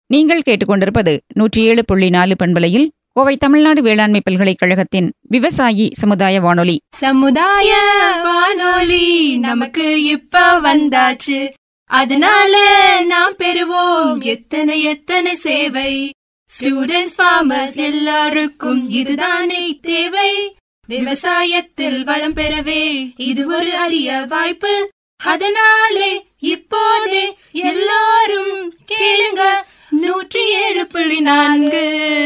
நீங்கள் கேட்டுக்கொண்டிருப்பது நூற்றி ஏழு புள்ளி நாலு பண்பலையில் கோவை தமிழ்நாடு வேளாண்மை பல்கலைக்கழகத்தின் விவசாயி சமுதாய வானொலி சமுதாய வானொலி நமக்கு இப்ப வந்தாச்சு அதனால நாம் பெறுவோம் எத்தனை எத்தனை சேவை ஸ்டூடெண்ட்ஸ் ஃபார்மர்ஸ் எல்லாருக்கும் இதுதானே தேவை விவசாயத்தில் வளம் பெறவே இது ஒரு அரிய வாய்ப்பு அதனாலே இப்போதே எல்லாரும் கேளுங்க நூற்றி ஏழு புள்ளி நான்கு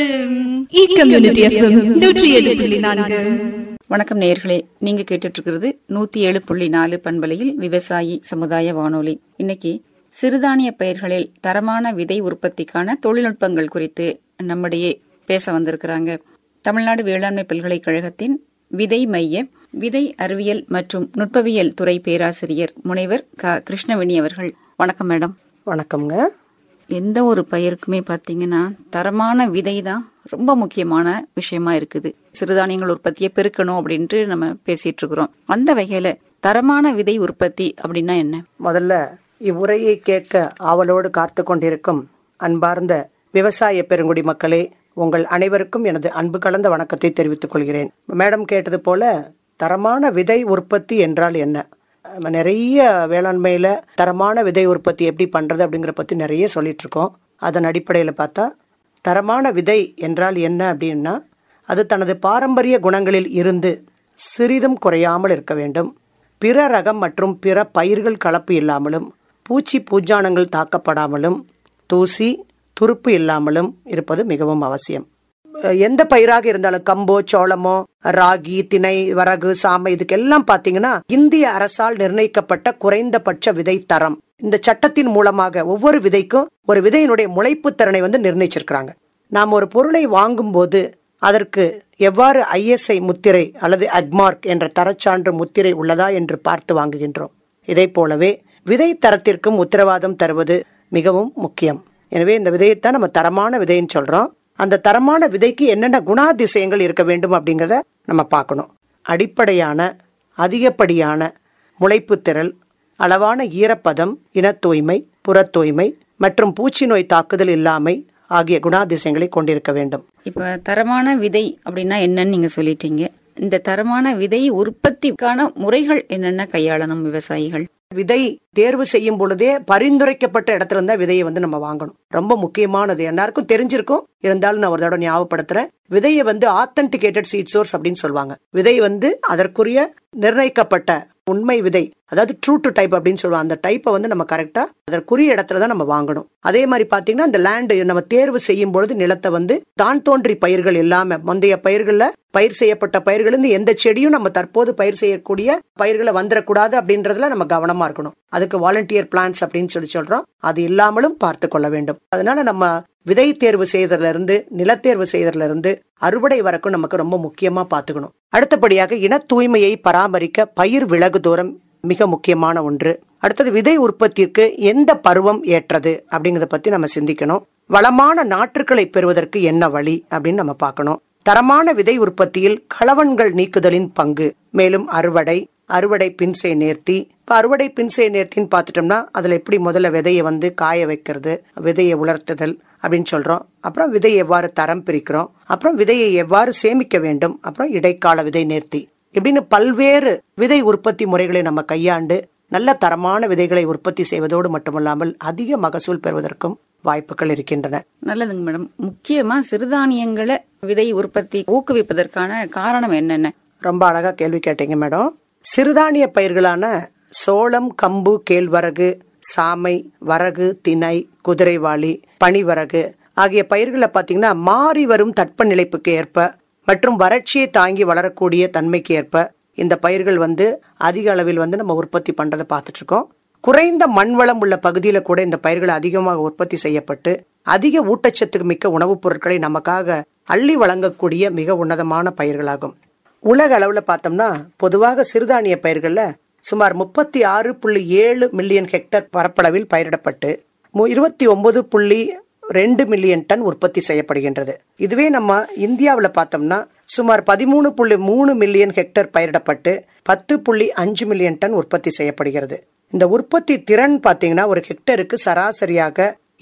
கம்யூனிட்டி நூற்றி ஏழு புள்ளி நான்கு வணக்கம் நேயர்களே நீங்க கேட்டுட்டு இருக்கிறது நூத்தி ஏழு புள்ளி நாலு பண்பலையில் விவசாயி சமுதாய வானொலி இன்னைக்கு சிறுதானிய பயிர்களில் தரமான விதை உற்பத்திக்கான தொழில்நுட்பங்கள் குறித்து நம்மிடையே பேச வந்திருக்கிறாங்க தமிழ்நாடு வேளாண்மை பல்கலைக்கழகத்தின் விதை மைய விதை அறிவியல் மற்றும் நுட்பவியல் துறை பேராசிரியர் முனைவர் க கிருஷ்ணவேணி அவர்கள் வணக்கம் மேடம் வணக்கம்ங்க எந்த ஒரு பயிருக்குமே பாத்தீங்கன்னா தரமான விதை தான் ரொம்ப முக்கியமான விஷயமா இருக்குது சிறுதானியங்கள் உற்பத்தியை பெருக்கணும் அப்படின்ட்டு நம்ம பேசிட்டு இருக்கிறோம் அந்த வகையில தரமான விதை உற்பத்தி அப்படின்னா என்ன முதல்ல இவ்வுரையை கேட்க ஆவலோடு காத்து கொண்டிருக்கும் அன்பார்ந்த விவசாய பெருங்குடி மக்களே உங்கள் அனைவருக்கும் எனது அன்பு கலந்த வணக்கத்தை தெரிவித்துக் கொள்கிறேன் மேடம் கேட்டது போல தரமான விதை உற்பத்தி என்றால் என்ன நம்ம நிறைய வேளாண்மையில தரமான விதை உற்பத்தி எப்படி பண்றது அப்படிங்கிற பத்தி நிறைய சொல்லிட்டு இருக்கோம் அதன் அடிப்படையில் பார்த்தா தரமான விதை என்றால் என்ன அப்படின்னா அது தனது பாரம்பரிய குணங்களில் இருந்து சிறிதும் குறையாமல் இருக்க வேண்டும் பிற ரகம் மற்றும் பிற பயிர்கள் கலப்பு இல்லாமலும் பூச்சி பூஜானங்கள் தாக்கப்படாமலும் தூசி துருப்பு இல்லாமலும் இருப்பது மிகவும் அவசியம் அஹ் எந்த பயிராக இருந்தாலும் கம்போ சோளமோ ராகி திணை வரகு சாமை இதுக்கெல்லாம் பாத்தீங்கன்னா இந்திய அரசால் நிர்ணயிக்கப்பட்ட குறைந்தபட்ச விதை தரம் இந்த சட்டத்தின் மூலமாக ஒவ்வொரு விதைக்கும் ஒரு விதையினுடைய முளைப்பு திறனை வந்து நிர்ணயிச்சிருக்கிறாங்க நாம் ஒரு பொருளை வாங்கும்போது அதற்கு எவ்வாறு ஐஎஸ்ஐ முத்திரை அல்லது அக்மார்க் என்ற தரச்சான்று முத்திரை உள்ளதா என்று பார்த்து வாங்குகின்றோம் இதை போலவே விதை தரத்திற்கும் உத்தரவாதம் தருவது மிகவும் முக்கியம் எனவே இந்த விதையைத்தான் நம்ம தரமான விதைன்னு சொல்றோம் அந்த தரமான விதைக்கு என்னென்ன குணாதிசயங்கள் இருக்க வேண்டும் அப்படிங்கிறத நம்ம பார்க்கணும் அடிப்படையான அதிகப்படியான முளைப்பு திரள் அளவான ஈரப்பதம் இனத் தூய்மை புறத் தூய்மை மற்றும் பூச்சி நோய் தாக்குதல் இல்லாமை ஆகிய குணாதிசயங்களை கொண்டிருக்க வேண்டும் இப்ப தரமான விதை அப்படின்னா என்னன்னு நீங்க சொல்லிட்டீங்க இந்த தரமான விதை உற்பத்திக்கான முறைகள் என்னென்ன கையாளணும் விவசாயிகள் விதை தேர்வு செய்யும் பொழுதே பரிந்துரைக்கப்பட்ட இடத்துல இருந்தா விதையை வந்து நம்ம வாங்கணும் ரொம்ப முக்கியமானது எல்லாருக்கும் தெரிஞ்சிருக்கும் இருந்தாலும் நான் ஒரு தடவை ஞாபகப்படுத்துறேன் விதையை வந்து ஆத்தன்டிகேட்டட் சீட் சோர்ஸ் அப்படின்னு சொல்லுவாங்க விதை வந்து அதற்குரிய நிர்ணயிக்கப்பட்ட உண்மை விதை அதாவது ட்ரூ டு டைப் அப்படின்னு சொல்லுவாங்க அந்த டைப்பை வந்து நம்ம கரெக்டா அதற்குரிய இடத்துல தான் நம்ம வாங்கணும் அதே மாதிரி பாத்தீங்கன்னா அந்த லேண்டு நம்ம தேர்வு செய்யும் பொழுது நிலத்தை வந்து தான் தோன்றி பயிர்கள் இல்லாம முந்தைய பயிர்கள்ல பயிர் செய்யப்பட்ட பயிர்கள் இருந்து எந்த செடியும் நம்ம தற்போது பயிர் செய்யக்கூடிய பயிர்களை வந்துடக்கூடாது அப்படின்றதுல நம்ம கவனமா இருக்கணும் அதுக்கு வாலண்டியர் பிளான்ஸ் அப்படின்னு சொல்லி சொல்றோம் அது இல்லாமலும் பார்த்து கொள்ள வேண்டும் அதனால நம்ம விதை தேர்வு செய்யறதுல இருந்து நிலத்தேர்வு செய்யறதுல இருந்து அறுவடை வரைக்கும் நமக்கு ரொம்ப முக்கியமா பாத்துக்கணும் அடுத்தபடியாக இன தூய்மையை பராமரிக்க பயிர் விலகு தூரம் மிக முக்கியமான ஒன்று அடுத்தது விதை உற்பத்திற்கு எந்த பருவம் ஏற்றது அப்படிங்கறத பத்தி நம்ம சிந்திக்கணும் வளமான நாற்றுக்களை பெறுவதற்கு என்ன வழி அப்படின்னு நம்ம பார்க்கணும் தரமான விதை உற்பத்தியில் களவன்கள் நீக்குதலின் பங்கு மேலும் அறுவடை அறுவடை பின்சை நேர்த்தி இப்ப அறுவடை பின்சை நேர்த்தின்னு பார்த்துட்டோம்னா அதுல எப்படி முதல்ல விதையை வந்து காய வைக்கிறது விதையை உலர்த்துதல் அப்படின்னு சொல்றோம் அப்புறம் விதையை எவ்வாறு தரம் பிரிக்கிறோம் அப்புறம் விதையை எவ்வாறு சேமிக்க வேண்டும் அப்புறம் இடைக்கால விதை நேர்த்தி இப்படின்னு பல்வேறு விதை உற்பத்தி முறைகளை நம்ம கையாண்டு நல்ல தரமான விதைகளை உற்பத்தி செய்வதோடு மட்டுமல்லாமல் அதிக மகசூல் பெறுவதற்கும் வாய்ப்புகள் இருக்கின்றன நல்லதுங்க மேடம் முக்கியமா சிறுதானியங்களை விதை உற்பத்தி ஊக்குவிப்பதற்கான காரணம் என்னென்ன ரொம்ப அழகா கேள்வி கேட்டீங்க மேடம் சிறுதானிய பயிர்களான சோளம் கம்பு கேழ்வரகு சாமை வரகு திணை குதிரைவாளி பனிவரகு ஆகிய பயிர்களை பார்த்தீங்கன்னா மாறி வரும் தட்பநிலைப்புக்கு ஏற்ப மற்றும் வறட்சியை தாங்கி வளரக்கூடிய தன்மைக்கு ஏற்ப இந்த பயிர்கள் வந்து அதிக அளவில் வந்து நம்ம உற்பத்தி பண்றதை பார்த்துட்டு இருக்கோம் குறைந்த மண்வளம் உள்ள பகுதியில கூட இந்த பயிர்கள் அதிகமாக உற்பத்தி செய்யப்பட்டு அதிக ஊட்டச்சத்து மிக்க உணவுப் பொருட்களை நமக்காக அள்ளி வழங்கக்கூடிய மிக உன்னதமான பயிர்களாகும் உலக அளவுல பார்த்தோம்னா பொதுவாக சிறுதானிய பயிர்கள்ல சுமார் முப்பத்தி ஆறு புள்ளி ஏழு மில்லியன் ஹெக்டேர் பரப்பளவில் பயிரிடப்பட்டு இருபத்தி ஒன்பது புள்ளி ரெண்டு மில்லியன் டன் உற்பத்தி செய்யப்படுகின்றது இதுவே நம்ம இந்தியாவில் பார்த்தோம்னா சுமார் பதிமூணு புள்ளி மூணு மில்லியன் ஹெக்டேர் பயிரிடப்பட்டு பத்து புள்ளி அஞ்சு மில்லியன் டன் உற்பத்தி செய்யப்படுகிறது இந்த உற்பத்தி திறன் பார்த்தீங்கன்னா ஒரு ஹெக்டருக்கு சராசரியாக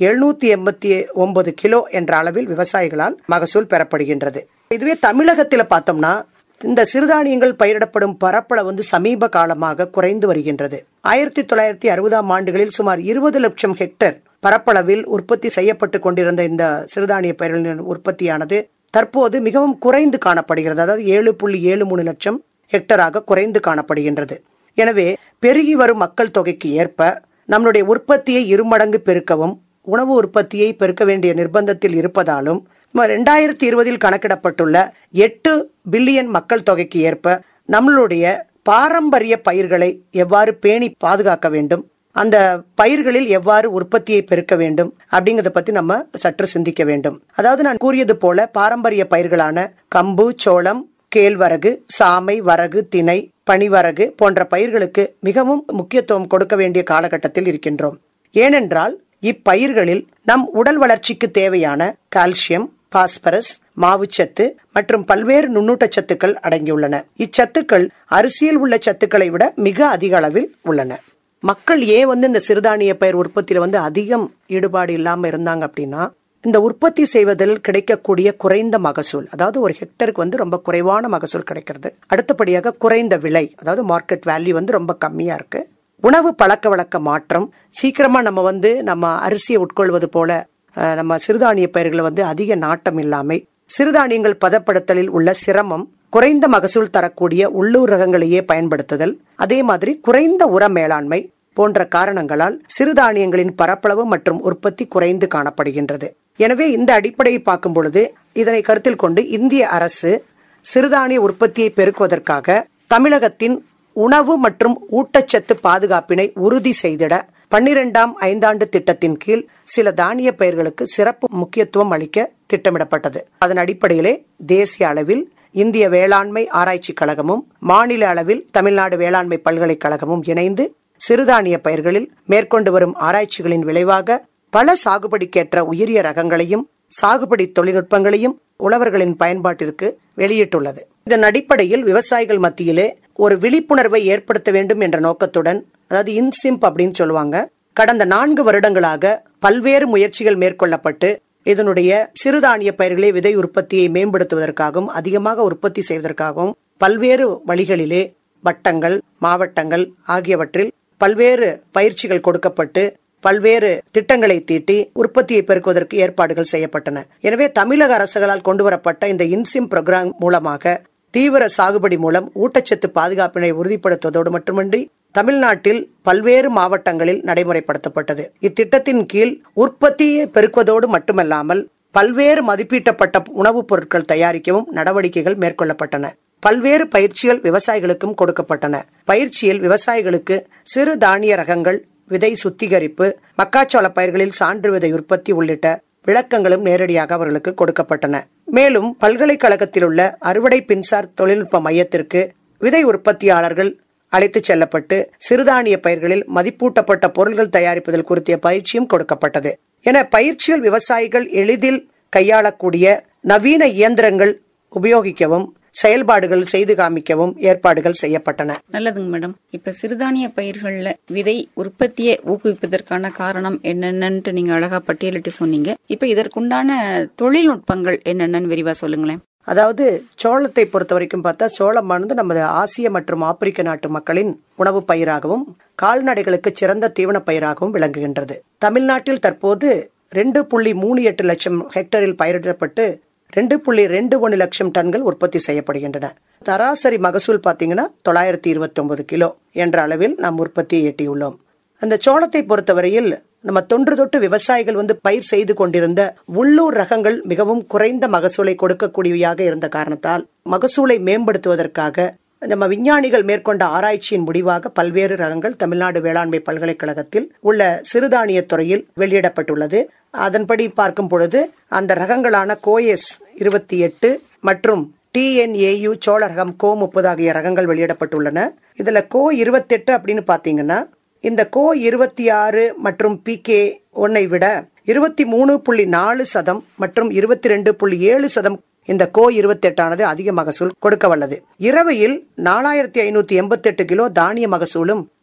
எழுநூத்தி எண்பத்தி ஒன்பது கிலோ என்ற அளவில் விவசாயிகளால் மகசூல் பெறப்படுகின்றது இதுவே தமிழகத்தில் பார்த்தோம்னா இந்த சிறுதானியங்கள் பயிரிடப்படும் பரப்பளவு வந்து சமீப காலமாக குறைந்து வருகின்றது ஆயிரத்தி தொள்ளாயிரத்தி அறுபதாம் ஆண்டுகளில் சுமார் இருபது லட்சம் ஹெக்டேர் பரப்பளவில் உற்பத்தி செய்யப்பட்டு கொண்டிருந்த இந்த சிறுதானிய பயிர்களின் உற்பத்தியானது தற்போது மிகவும் குறைந்து காணப்படுகிறது அதாவது ஏழு புள்ளி ஏழு மூணு லட்சம் ஹெக்டராக குறைந்து காணப்படுகின்றது எனவே பெருகி வரும் மக்கள் தொகைக்கு ஏற்ப நம்மளுடைய உற்பத்தியை இருமடங்கு பெருக்கவும் உணவு உற்பத்தியை பெருக்க வேண்டிய நிர்பந்தத்தில் இருப்பதாலும் ரெண்டாயிரத்தி இருபதில் கணக்கிடப்பட்டுள்ள எட்டு பில்லியன் மக்கள் தொகைக்கு ஏற்ப நம்மளுடைய பாரம்பரிய பயிர்களை எவ்வாறு பேணி பாதுகாக்க வேண்டும் அந்த பயிர்களில் எவ்வாறு உற்பத்தியை பெருக்க வேண்டும் அப்படிங்கறத பத்தி நம்ம சற்று சிந்திக்க வேண்டும் அதாவது நான் கூறியது போல பாரம்பரிய பயிர்களான கம்பு சோளம் கேழ்வரகு சாமை வரகு திணை பனிவரகு போன்ற பயிர்களுக்கு மிகவும் முக்கியத்துவம் கொடுக்க வேண்டிய காலகட்டத்தில் இருக்கின்றோம் ஏனென்றால் இப்பயிர்களில் நம் உடல் வளர்ச்சிக்கு தேவையான கால்சியம் பாஸ்பரஸ் மாவுச்சத்து மற்றும் பல்வேறு நுண்ணூட்டச்சத்துக்கள் அடங்கியுள்ளன இச்சத்துக்கள் அரிசியில் உள்ள சத்துக்களை விட மிக அதிக அளவில் உள்ளன மக்கள் ஏன் வந்து இந்த சிறுதானிய பயிர் உற்பத்தியில வந்து அதிகம் ஈடுபாடு இல்லாம இருந்தாங்க அப்படின்னா இந்த உற்பத்தி செய்வதில் கிடைக்கக்கூடிய குறைந்த மகசூல் அதாவது ஒரு ஹெக்டருக்கு வந்து ரொம்ப குறைவான மகசூல் கிடைக்கிறது அடுத்தபடியாக குறைந்த விலை அதாவது மார்க்கெட் வேல்யூ வந்து ரொம்ப கம்மியா இருக்கு உணவு பழக்க வழக்க மாற்றம் சீக்கிரமா நம்ம வந்து நம்ம அரிசியை உட்கொள்வது போல அஹ், நம்ம சிறுதானிய பயிர்களை வந்து அதிக நாட்டம் இல்லாமை சிறுதானியங்கள் பதப்படுத்தலில் உள்ள சிரமம் குறைந்த மகசூல் தரக்கூடிய உள்ளூர் ரகங்களையே பயன்படுத்துதல் அதே மாதிரி குறைந்த உர மேலாண்மை போன்ற காரணங்களால் சிறுதானியங்களின் பரப்பளவு மற்றும் உற்பத்தி குறைந்து காணப்படுகின்றது எனவே இந்த அடிப்படையை பார்க்கும் பொழுது இதனை கருத்தில் கொண்டு இந்திய அரசு சிறுதானிய உற்பத்தியை பெருக்குவதற்காக தமிழகத்தின் உணவு மற்றும் ஊட்டச்சத்து பாதுகாப்பினை உறுதி செய்திட பன்னிரெண்டாம் ஐந்தாண்டு திட்டத்தின் கீழ் சில தானிய பயிர்களுக்கு சிறப்பு முக்கியத்துவம் அளிக்க திட்டமிடப்பட்டது அதன் அடிப்படையிலே தேசிய அளவில் இந்திய வேளாண்மை ஆராய்ச்சி கழகமும் மாநில அளவில் தமிழ்நாடு வேளாண்மை பல்கலைக்கழகமும் இணைந்து சிறுதானிய பயிர்களில் மேற்கொண்டு வரும் ஆராய்ச்சிகளின் விளைவாக பல சாகுபடிக்கேற்ற உயரிய ரகங்களையும் சாகுபடி தொழில்நுட்பங்களையும் உழவர்களின் பயன்பாட்டிற்கு வெளியிட்டுள்ளது இதன் அடிப்படையில் விவசாயிகள் மத்தியிலே ஒரு விழிப்புணர்வை ஏற்படுத்த வேண்டும் என்ற நோக்கத்துடன் அதாவது இன்சிம்ப் அப்படின்னு சொல்லுவாங்க கடந்த நான்கு வருடங்களாக பல்வேறு முயற்சிகள் மேற்கொள்ளப்பட்டு இதனுடைய சிறுதானிய பயிர்களை விதை உற்பத்தியை மேம்படுத்துவதற்காகவும் அதிகமாக உற்பத்தி செய்வதற்காகவும் பல்வேறு வழிகளிலே வட்டங்கள் மாவட்டங்கள் ஆகியவற்றில் பல்வேறு பயிற்சிகள் கொடுக்கப்பட்டு பல்வேறு திட்டங்களை தீட்டி உற்பத்தியை பெருக்குவதற்கு ஏற்பாடுகள் செய்யப்பட்டன எனவே தமிழக அரசுகளால் கொண்டுவரப்பட்ட இந்த இன்சிம் புரோகிராம் மூலமாக தீவிர சாகுபடி மூலம் ஊட்டச்சத்து பாதுகாப்பினை உறுதிப்படுத்துவதோடு மட்டுமின்றி தமிழ்நாட்டில் பல்வேறு மாவட்டங்களில் நடைமுறைப்படுத்தப்பட்டது இத்திட்டத்தின் கீழ் உற்பத்தியை பெருக்குவதோடு மட்டுமல்லாமல் பல்வேறு மதிப்பீட்டப்பட்ட உணவுப் பொருட்கள் தயாரிக்கவும் நடவடிக்கைகள் மேற்கொள்ளப்பட்டன பல்வேறு பயிற்சிகள் விவசாயிகளுக்கும் கொடுக்கப்பட்டன பயிற்சியில் விவசாயிகளுக்கு சிறு தானிய ரகங்கள் விதை சுத்திகரிப்பு மக்காச்சோள பயிர்களில் சான்று விதை உற்பத்தி உள்ளிட்ட விளக்கங்களும் நேரடியாக அவர்களுக்கு கொடுக்கப்பட்டன மேலும் பல்கலைக்கழகத்தில் உள்ள அறுவடை பின்சார் தொழில்நுட்ப மையத்திற்கு விதை உற்பத்தியாளர்கள் அழைத்துச் செல்லப்பட்டு சிறுதானிய பயிர்களில் மதிப்பூட்டப்பட்ட பொருள்கள் தயாரிப்பதில் குறித்த பயிற்சியும் கொடுக்கப்பட்டது என பயிற்சியில் விவசாயிகள் எளிதில் கையாளக்கூடிய நவீன இயந்திரங்கள் உபயோகிக்கவும் செயல்பாடுகள் செய்து காமிக்கவும் ஏற்பாடுகள் செய்யப்பட்டன நல்லதுங்க மேடம் இப்ப சிறுதானிய பயிர்கள்ல விதை உற்பத்தியை ஊக்குவிப்பதற்கான காரணம் என்னென்னன்ட்டு நீங்க அழகா பட்டியலிட்டு சொன்னீங்க இப்ப இதற்குண்டான தொழில்நுட்பங்கள் என்னென்னு விரிவா சொல்லுங்களேன் அதாவது சோளத்தை பொறுத்த வரைக்கும் பார்த்தா சோளமானது நமது ஆசிய மற்றும் ஆப்பிரிக்க நாட்டு மக்களின் உணவு பயிராகவும் கால்நடைகளுக்கு சிறந்த தீவன பயிராகவும் விளங்குகின்றது தமிழ்நாட்டில் தற்போது ரெண்டு புள்ளி மூணு எட்டு லட்சம் ஹெக்டரில் பயிரிடப்பட்டு ரெண்டு புள்ளி ரெண்டு ஒன்று லட்சம் டன்கள் உற்பத்தி செய்யப்படுகின்றன சராசரி மகசூல் பார்த்தீங்கன்னா தொள்ளாயிரத்தி இருபத்தி ஒன்பது கிலோ என்ற அளவில் நாம் உற்பத்தியை எட்டியுள்ளோம் அந்த சோளத்தை பொறுத்தவரையில் நம்ம தொன்று தொட்டு விவசாயிகள் வந்து பயிர் செய்து கொண்டிருந்த உள்ளூர் ரகங்கள் மிகவும் குறைந்த மகசூலை கொடுக்கக்கூடியவையாக இருந்த காரணத்தால் மகசூலை மேம்படுத்துவதற்காக நம்ம விஞ்ஞானிகள் மேற்கொண்ட ஆராய்ச்சியின் முடிவாக பல்வேறு ரகங்கள் தமிழ்நாடு வேளாண்மை பல்கலைக்கழகத்தில் உள்ள சிறுதானிய துறையில் வெளியிடப்பட்டுள்ளது அதன்படி பார்க்கும் பொழுது அந்த ரகங்களான கோஎஸ் இருபத்தி எட்டு மற்றும் டிஎன்ஏயு சோழ ரகம் கோ முப்பது ஆகிய ரகங்கள் வெளியிடப்பட்டுள்ளன இதுல கோ இருபத்தெட்டு அப்படின்னு பாத்தீங்கன்னா இந்த கோ இருபத்தி ஆறு மற்றும் பி கே ஒன்னை விட இருபத்தி மூணு புள்ளி நாலு சதம் மற்றும் இருபத்தி ரெண்டு புள்ளி ஏழு சதம் இந்த கோ இருபத்தி எட்டானது அதிக மகசூல் கொடுக்க வல்லது இரவையில் நாலாயிரத்தி ஐநூத்தி எண்பத்தி எட்டு கிலோ தானிய மகசூலும்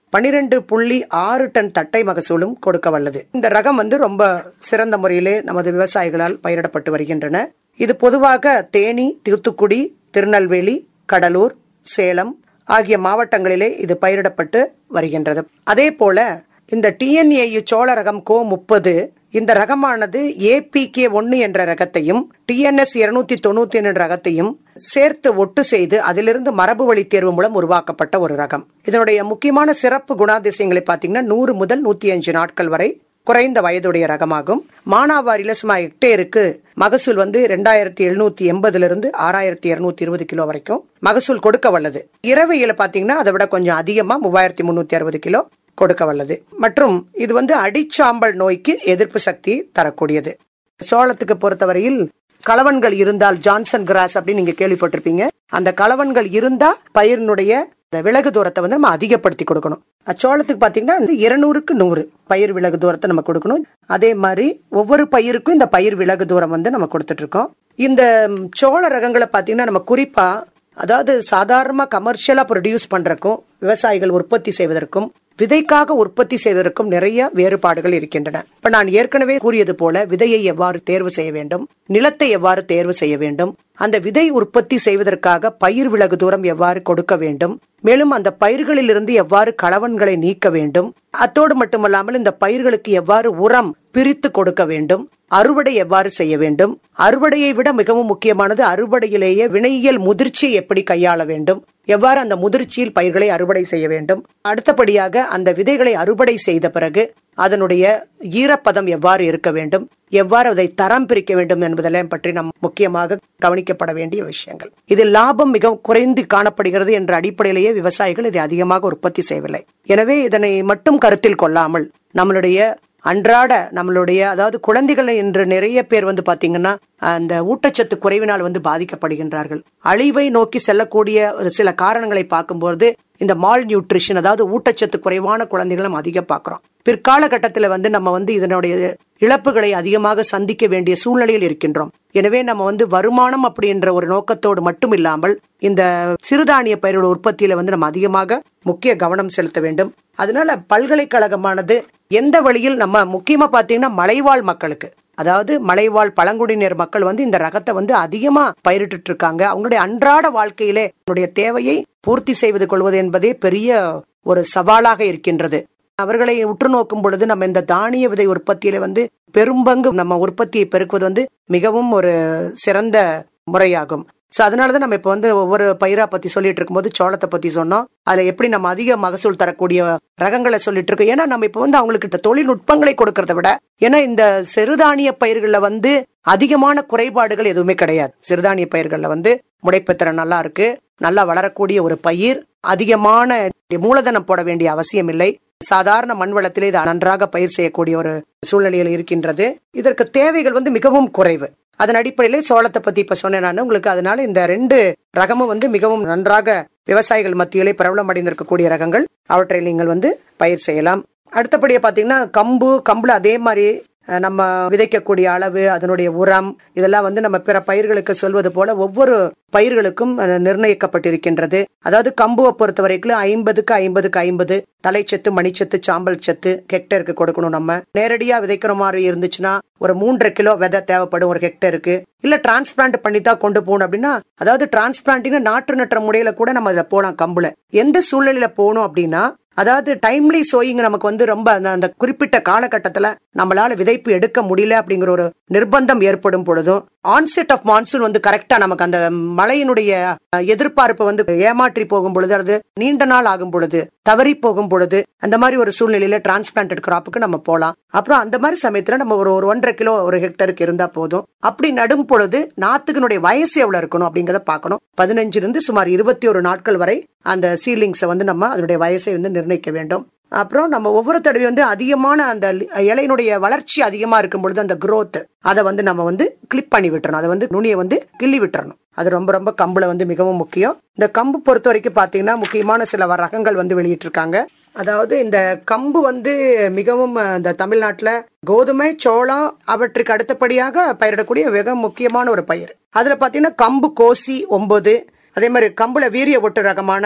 பனிரெண்டு புள்ளி ஆறு டன் தட்டை மகசூலும் கொடுக்க வல்லது இந்த ரகம் வந்து ரொம்ப சிறந்த முறையிலே நமது விவசாயிகளால் பயிரிடப்பட்டு வருகின்றன இது பொதுவாக தேனி தூத்துக்குடி திருநெல்வேலி கடலூர் சேலம் ஆகிய மாவட்டங்களிலே இது பயிரிடப்பட்டு வருகின்றது அதே போல இந்த டிஎன்ஏயு சோழ ரகம் கோ முப்பது இந்த ரகமானது ஏபிகே ஒன்னு என்ற ரகத்தையும் டிஎன்எஸ் இருநூத்தி தொண்ணூத்தி என்ற ரகத்தையும் சேர்த்து ஒட்டு செய்து அதிலிருந்து மரபு வழி தேர்வு மூலம் உருவாக்கப்பட்ட ஒரு ரகம் இதனுடைய முக்கியமான சிறப்பு குணாதிசயங்களை பார்த்தீங்கன்னா நூறு முதல் நூத்தி அஞ்சு நாட்கள் வரை குறைந்த வயதுடைய ரகமாகும் மானாவாரியில சுமார் ஹெக்டேருக்கு மகசூல் வந்து ரெண்டாயிரத்தி எழுநூத்தி எண்பதுல இருந்து ஆறாயிரத்தி இருநூத்தி இருபது கிலோ வரைக்கும் மகசூல் கொடுக்க வல்லது இரவையில பாத்தீங்கன்னா அதை விட கொஞ்சம் அதிகமா மூவாயிரத்தி முன்னூத்தி அறுபது கிலோ கொடுக்க வல்லது மற்றும் இது வந்து அடிச்சாம்பல் நோய்க்கு எதிர்ப்பு சக்தி தரக்கூடியது சோளத்துக்கு பொறுத்தவரையில் களவன்கள் இருந்தால் ஜான்சன் கிராஸ் அப்படின்னு நீங்க கேள்விப்பட்டிருப்பீங்க அந்த களவன்கள் இருந்தா பயிரினுடைய இந்த விலகு தூரத்தை வந்து நம்ம அதிகப்படுத்தி கொடுக்கணும் அச்சோளத்துக்கு பாத்தீங்கன்னா வந்து இருநூறுக்கு நூறு பயிர் விலகு தூரத்தை நம்ம கொடுக்கணும் அதே மாதிரி ஒவ்வொரு பயிருக்கும் இந்த பயிர் விலகு தூரம் வந்து நம்ம கொடுத்துட்டு இருக்கோம் இந்த ம், சோள ரகங்களை பாத்தீங்கன்னா நம்ம குறிப்பா அதாவது சாதாரணமா கமர்ஷியலா ப்ரொடியூஸ் பண்றதுக்கும் விவசாயிகள் உற்பத்தி செய்வதற்கும் விதைக்காக உற்பத்தி செய்வதற்கும் நிறைய வேறுபாடுகள் இருக்கின்றன இப்ப நான் ஏற்கனவே கூறியது போல விதையை எவ்வாறு தேர்வு செய்ய வேண்டும் நிலத்தை எவ்வாறு தேர்வு செய்ய வேண்டும் அந்த விதை உற்பத்தி செய்வதற்காக பயிர் விலகு தூரம் எவ்வாறு கொடுக்க வேண்டும் மேலும் அந்த பயிர்களிலிருந்து எவ்வாறு களவன்களை நீக்க வேண்டும் அத்தோடு மட்டுமல்லாமல் இந்த பயிர்களுக்கு எவ்வாறு உரம் பிரித்து கொடுக்க வேண்டும் அறுவடை எவ்வாறு செய்ய வேண்டும் அறுவடையை விட மிகவும் முக்கியமானது அறுவடையிலேயே வினையியல் முதிர்ச்சியை எப்படி கையாள வேண்டும் எவ்வாறு அந்த முதிர்ச்சியில் பயிர்களை அறுவடை செய்ய வேண்டும் அடுத்தபடியாக அந்த விதைகளை அறுவடை செய்த பிறகு அதனுடைய ஈரப்பதம் எவ்வாறு இருக்க வேண்டும் எவ்வாறு அதை தரம் பிரிக்க வேண்டும் என்பதெல்லாம் பற்றி நம் முக்கியமாக கவனிக்கப்பட வேண்டிய விஷயங்கள் இதில் லாபம் மிகவும் குறைந்து காணப்படுகிறது என்ற அடிப்படையிலேயே விவசாயிகள் இதை அதிகமாக உற்பத்தி செய்யவில்லை எனவே இதனை மட்டும் கருத்தில் கொள்ளாமல் நம்மளுடைய அன்றாட நம்மளுடைய அதாவது குழந்தைகள் என்று நிறைய பேர் வந்து பாத்தீங்கன்னா அந்த ஊட்டச்சத்து குறைவினால் வந்து பாதிக்கப்படுகின்றார்கள் அழிவை நோக்கி செல்லக்கூடிய ஒரு சில காரணங்களை பார்க்கும்போது இந்த மால் நியூட்ரிஷன் அதாவது ஊட்டச்சத்து குறைவான குழந்தைகளை நம்ம அதிகம் பார்க்கிறோம் பிற்கால கட்டத்துல வந்து நம்ம வந்து இதனுடைய இழப்புகளை அதிகமாக சந்திக்க வேண்டிய சூழ்நிலையில் இருக்கின்றோம் எனவே நம்ம வந்து வருமானம் அப்படின்ற ஒரு நோக்கத்தோடு மட்டும் இல்லாமல் இந்த சிறுதானிய பயிரோட உற்பத்தியில வந்து நம்ம அதிகமாக முக்கிய கவனம் செலுத்த வேண்டும் அதனால பல்கலைக்கழகமானது எந்த வழியில் நம்ம முக்கியமா பாத்தீங்கன்னா மலைவாழ் மக்களுக்கு அதாவது மலைவாழ் பழங்குடியினர் மக்கள் வந்து இந்த ரகத்தை வந்து அதிகமா பயிரிட்டு இருக்காங்க அவங்களுடைய அன்றாட வாழ்க்கையிலே அவங்களுடைய தேவையை பூர்த்தி செய்வது கொள்வது என்பதே பெரிய ஒரு சவாலாக இருக்கின்றது அவர்களை உற்று நோக்கும் பொழுது நம்ம இந்த தானிய விதை உற்பத்தியில வந்து பெரும்பங்கு நம்ம உற்பத்தியை பெருக்குவது வந்து மிகவும் ஒரு சிறந்த முறையாகும் சோ அதனாலதான் நம்ம இப்ப வந்து ஒவ்வொரு பயிரா பத்தி சொல்லிட்டு இருக்கும்போது சோளத்தை பத்தி சொன்னோம் அதுல எப்படி நம்ம அதிக மகசூல் தரக்கூடிய ரகங்களை சொல்லிட்டு இருக்கோம் ஏன்னா நம்ம இப்ப வந்து அவங்களுக்கு இந்த தொழில்நுட்பங்களை கொடுக்கறத விட ஏன்னா இந்த சிறுதானிய பயிர்கள்ல வந்து அதிகமான குறைபாடுகள் எதுவுமே கிடையாது சிறுதானிய பயிர்கள்ல வந்து முளைப்புத்திறன் நல்லா இருக்கு நல்லா வளரக்கூடிய ஒரு பயிர் அதிகமான மூலதனம் போட வேண்டிய அவசியம் இல்லை சாதாரண மண் வளத்திலே இது நன்றாக பயிர் செய்யக்கூடிய ஒரு சூழ்நிலையில் இருக்கின்றது இதற்கு தேவைகள் வந்து மிகவும் குறைவு அதன் அடிப்படையிலே சோளத்தை பத்தி இப்ப சொன்னேன் நான் உங்களுக்கு அதனால இந்த ரெண்டு ரகமும் வந்து மிகவும் நன்றாக விவசாயிகள் மத்தியிலே பிரபலம் அடைந்திருக்கக்கூடிய ரகங்கள் அவற்றை நீங்கள் வந்து பயிர் செய்யலாம் அடுத்தபடியா பாத்தீங்கன்னா கம்பு கம்புல அதே மாதிரி அஹ், நம்ம விதைக்கக்கூடிய அளவு அதனுடைய உரம் இதெல்லாம் வந்து நம்ம பிற பயிர்களுக்கு சொல்வது போல ஒவ்வொரு பயிர்களுக்கும் அஹ், நிர்ணயிக்கப்பட்டிருக்கின்றது அதாவது கம்புவை பொறுத்த வரைக்கும் ஐம்பதுக்கு ஐம்பதுக்கு ஐம்பது தலைச்சத்து மணிச்சத்து சாம்பல் சத்து ஹெக்டருக்கு கொடுக்கணும் நம்ம நேரடியா விதைக்கிற மாதிரி இருந்துச்சுன்னா ஒரு மூன்றரை கிலோ விதை தேவைப்படும் ஒரு ஹெக்டருக்கு இல்ல டிரான்ஸ்பிளான்ட் பண்ணி தான் கொண்டு போகணும் அப்படின்னா அதாவது டிரான்ஸ்பிளான்டிங் நாற்று நட்டுற முறையில கூட நம்ம அதுல போலாம் கம்புல எந்த சூழ்நிலையில போகணும் அப்படின்னா அதாவது டைம்லி சோயிங் நமக்கு வந்து ரொம்ப அந்த- அந்த குறிப்பிட்ட காலகட்டத்துல நம்மளால விதைப்பு எடுக்க முடியல அப்படிங்கிற ஒரு நிர்பந்தம் ஏற்படும் பொழுதும் ஆன்செட் ஆஃப் மான்சூன் வந்து கரெக்டா நமக்கு அந்த மழையினுடைய அஹ், எதிர்பார்ப்பு வந்து ஏமாற்றி போகும் பொழுது அது நீண்ட நாள் ஆகும் பொழுது தவறி போகும் பொழுது அந்த மாதிரி ஒரு சூழ்நிலையில டிரான்ஸ்பிளான்டட் கிராப்புக்கு நம்ம போலாம் அப்புறம் அந்த மாதிரி சமயத்துல நம்ம ஒரு ஒரு ஒன்றரை கிலோ ஒரு ஹெக்டருக்கு இருந்தா போதும் அப்படி நடும் பொழுது நாத்துக்குனுடைய வயசு எவ்வளவு இருக்கணும் அப்படிங்கறத பார்க்கணும் பதினஞ்சுல இருந்து சுமார் இருபத்தி ஒரு நாட்கள் வரை அந்த சீலிங்ஸை வந்து நம்ம அதனுடைய வயசை வந்து நிர்ணயிக்க வேண்டும் அப்புறம் நம்ம ஒவ்வொரு தடவையும் வந்து அதிகமான அந்த லி- இலையினுடைய வளர்ச்சி அதிகமா இருக்கும் பொழுது அந்த growth அதை வந்து நம்ம வந்து கிளிப் பண்ணி விட்டுறணும் அதை வந்து நுனியை வந்து கிள்ளி விட்டுறணும் அது ரொம்ப ரொம்ப கம்புல வந்து மிகவும் முக்கியம் இந்த கம்பு பொறுத்த வரைக்கும் பாத்தீங்கன்னா முக்கியமான சில வ- ரகங்கள் வந்து வெளியிட்டிருக்காங்க அதாவது இந்த கம்பு வந்து மிகவும் அஹ், இந்த தமிழ்நாட்டுல கோதுமை சோளம் அவற்றுக்கு அடுத்தபடியாக பயிரிடக்கூடிய மிக முக்கியமான ஒரு பயிர் அதுல பாத்தீங்கன்னா கம்பு கோசி ஒன்பது அதே மாதிரி கம்புல வீரிய ஒட்டு ரகமான